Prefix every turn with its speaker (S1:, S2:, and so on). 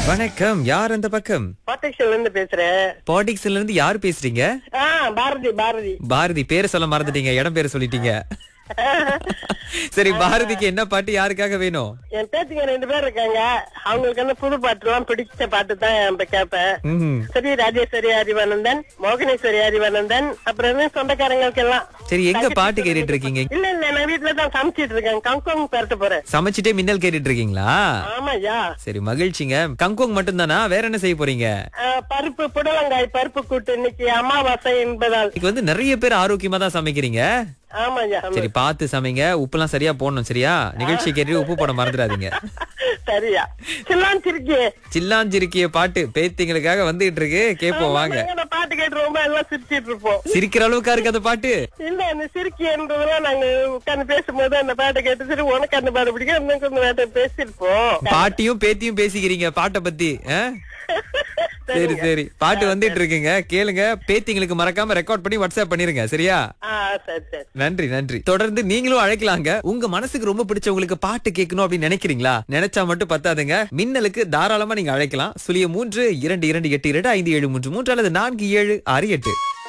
S1: வணக்கம் யார் அந்த பக்கம்
S2: பாட்டிக்ஸ்ல இருந்து பேசுறேன்
S1: பாட்டிக்ஸ்ல இருந்து யார் பேசுறீங்க
S2: ஆ பாரதி பாரதி
S1: பாரதி பேரை சொல்ல மறந்துட்டீங்க இடம் பேரை சொல்லிட்டீங்க சரி பாரதிக்கு என்ன பாட்டு யாருக்காக வேணும்
S2: என் பேத்திங்க ரெண்டு பேர் இருக்காங்க அவங்களுக்கு வந்து புது பாட்டு எல்லாம் பிடிச்ச பாட்டு தான் இப்ப கேட்பேன்
S1: ம்ஹும்.
S2: சரி ராஜேஸ்வரி அறிவானந்தன் மோகனேஸ்வரி அறிவானந்தன் அப்புறம் வந்து சொந்தக்காரங்களுக்கு எல்லாம்
S1: சரி எங்க பாட்டு கேட்டுட்டு இருக்கீங்க
S2: இல்ல இல்ல நான் வீட்டுல தான் சமைச்சிட்டு இருக்கேன் கங்கோங் பெரட்ட போறேன்
S1: சமைச்சிட்டே மின்னல் கேட்டுட்டு இருக்கீங்களா
S2: ஆமாய்யா
S1: சரி மகிழ்ச்சிங்க கங்கோங் மட்டும் தானா வேற என்ன செய்ய போறீங்க
S2: ஆ, பருப்பு புடலங்காய் பருப்பு கூட்டு இன்னைக்கு அமாவாசை என்பதால்
S1: இன்னைக்கு வந்து நிறைய பேர் ஆரோக்கியமா தான் சமைக்கிறீங்க
S2: ஆமாய்யா ஆமா.
S1: சரி பார்த்து சமைங்க உப்புலாம் சரியா போடணும் சரியா நிகழ்ச்சி கேட்டு உப்பு போட மறந்துடாதீங்க
S2: சரியா சில்லான் சிரிக்கி
S1: சில்லாஞ்சிருக்கிய பாட்டு பேத்திங்களுக்காக வந்துகிட்டு இருக்கு கேப்போம் வாங்க
S2: நான் பாட்டு கேட்டு ரொம்ப எல்லாம் சிரிச்சிட்டு இருப்போம்
S1: சிரிக்கிற அளவுக்கா இருக்கு அந்த பாட்டு
S2: இல்ல அந்த சிரிக்கின்றதெல்லாம் நாங்க உட்கார்ந்து பேசும்போது அந்த பாட்டை கேட்டு சரி உனக்கு அந்த பாட்டு பிடிக்கும் எனக்கு அந்த பாட்டை பேசிருப்போம்
S1: பாட்டியும் பேத்தியும் பேசிக்கிறீங்க பாட்டை பத்தி ஆ? சரி சரி பாட்டு வந்துட்டு இருக்குங்க கேளுங்க பேத்திங்களுக்கு மறக்காம ரெக்கார்ட் பண்ணி வாட்ஸ்அப் பண்ணிருங்க சரியா
S2: ஆ சரி சரி
S1: நன்றி நன்றி தொடர்ந்து நீங்களும் அழைக்கலாங்க உங்க மனசுக்கு ரொம்ப பிடிச்சவங்களுக்கு பாட்டு கேட்கணும் அப்படின்னு நினைக்கிறீங்களா நினைச்சா மட்டும் பத்தாதுங்க மின்னலுக்கு தாராளமா நீங்க அழைக்கலாம் சுழிய மூன்று இரண்டு இரண்டு எட்டு இரண்டு ஐந்து ஏழு மூன்று மூன்று அல்லது நான்கு ஏழு ஆறு எட்டு